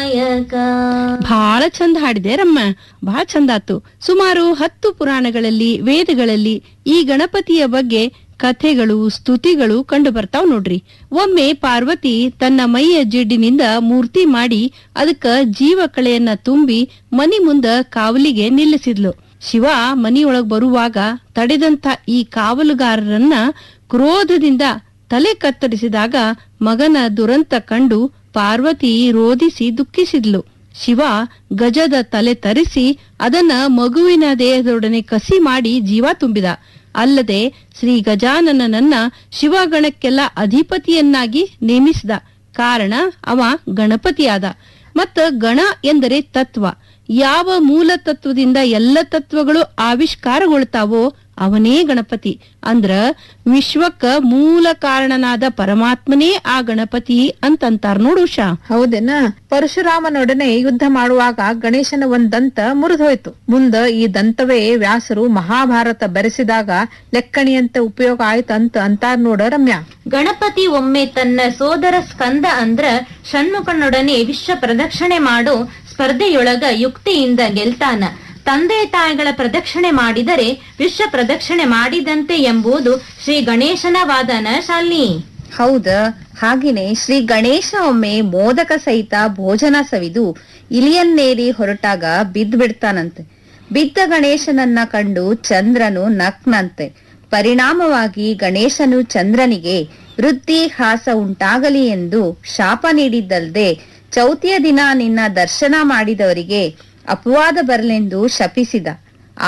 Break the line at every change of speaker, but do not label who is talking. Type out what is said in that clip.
ಬಹಳ ಚಂದ ಹಾಡಿದೆ ರಮ್ಮ ಬಹಳ ಚಂದ ಆತು ಸುಮಾರು ಹತ್ತು ಪುರಾಣಗಳಲ್ಲಿ ವೇದಗಳಲ್ಲಿ ಈ ಗಣಪತಿಯ ಬಗ್ಗೆ ಕಥೆಗಳು ಸ್ತುತಿಗಳು ಕಂಡು ಬರ್ತಾವ್ ನೋಡ್ರಿ ಒಮ್ಮೆ ಪಾರ್ವತಿ ತನ್ನ ಮೈಯ ಜಿಡ್ಡಿನಿಂದ ಮೂರ್ತಿ ಮಾಡಿ ಅದಕ್ಕ ಜೀವ ಕಳೆಯನ್ನ ತುಂಬಿ ಮನಿ ಮುಂದ ಕಾವಲಿಗೆ ನಿಲ್ಲಿಸಿದ್ಲು ಶಿವ ಮನಿಯೊಳಗ್ ಬರುವಾಗ ತಡೆದಂತ ಈ ಕಾವಲುಗಾರರನ್ನ ಕ್ರೋಧದಿಂದ ತಲೆ ಕತ್ತರಿಸಿದಾಗ ಮಗನ ದುರಂತ ಕಂಡು ಪಾರ್ವತಿ ರೋಧಿಸಿ ದುಃಖಿಸಿದ್ಲು ಶಿವ ಗಜದ ತಲೆ ತರಿಸಿ ಅದನ್ನ ಮಗುವಿನ ದೇಹದೊಡನೆ ಕಸಿ ಮಾಡಿ ಜೀವ ತುಂಬಿದ ಅಲ್ಲದೆ ಶ್ರೀ ಗಜಾನನನ್ನ ಶಿವಗಣಕ್ಕೆಲ್ಲ ಅಧಿಪತಿಯನ್ನಾಗಿ ನೇಮಿಸಿದ ಕಾರಣ ಅವ ಗಣಪತಿಯಾದ ಮತ್ತ ಗಣ ಎಂದರೆ ತತ್ವ ಯಾವ ಮೂಲ ತತ್ವದಿಂದ ಎಲ್ಲ ತತ್ವಗಳು ಆವಿಷ್ಕಾರಗೊಳ್ತಾವೋ ಅವನೇ ಗಣಪತಿ ಅಂದ್ರ ವಿಶ್ವಕ್ಕ ಮೂಲ ಕಾರಣನಾದ ಪರಮಾತ್ಮನೇ ಆ ಗಣಪತಿ ಅಂತಂತಾರ ನೋಡು ಉಷಾ
ಹೌದೇನ ಪರಶುರಾಮನೊಡನೆ ಯುದ್ಧ ಮಾಡುವಾಗ ಗಣೇಶನ ಒಂದ್ ದಂತ ಮುರಿದೋಯ್ತು ಮುಂದ ಈ ದಂತವೇ ವ್ಯಾಸರು ಮಹಾಭಾರತ ಬೆರೆಸಿದಾಗ ಲೆಕ್ಕಣಿಯಂತೆ ಉಪಯೋಗ ಆಯ್ತಂತ ಅಂತಾರ್ ನೋಡ ರಮ್ಯಾ
ಗಣಪತಿ ಒಮ್ಮೆ ತನ್ನ ಸೋದರ ಸ್ಕಂದ ಅಂದ್ರ ಷಣ್ಮುಖನೊಡನೆ ವಿಶ್ವ ಪ್ರದಕ್ಷಿಣೆ ಮಾಡೋ ಸ್ಪರ್ಧೆಯೊಳಗ ಯುಕ್ತಿಯಿಂದ ಗೆಲ್ತಾನ ತಂದೆ ತಾಯಿಗಳ ಪ್ರದಕ್ಷಿಣೆ ಮಾಡಿದರೆ ವಿಶ್ವ ಪ್ರದಕ್ಷಿಣೆ ಮಾಡಿದಂತೆ ಎಂಬುದು ಶ್ರೀ ಗಣೇಶನ ವಾದನ ಶಾಲಿನಿ
ಹೌದ ಹಾಗೇನೆ ಶ್ರೀ ಗಣೇಶ ಒಮ್ಮೆ ಮೋದಕ ಸಹಿತ ಭೋಜನ ಸವಿದು ಇಲಿಯನ್ನೇರಿ ಹೊರಟಾಗ ಬಿದ್ದು ಬಿಡ್ತಾನಂತೆ ಬಿದ್ದ ಗಣೇಶನನ್ನ ಕಂಡು ಚಂದ್ರನು ನಕ್ನಂತೆ ಪರಿಣಾಮವಾಗಿ ಗಣೇಶನು ಚಂದ್ರನಿಗೆ ವೃದ್ಧಿ ಹಾಸ ಉಂಟಾಗಲಿ ಎಂದು ಶಾಪ ನೀಡಿದ್ದಲ್ದೆ ಚೌತಿಯ ದಿನ ನಿನ್ನ ದರ್ಶನ ಮಾಡಿದವರಿಗೆ ಅಪವಾದ ಬರಲೆಂದು ಶಪಿಸಿದ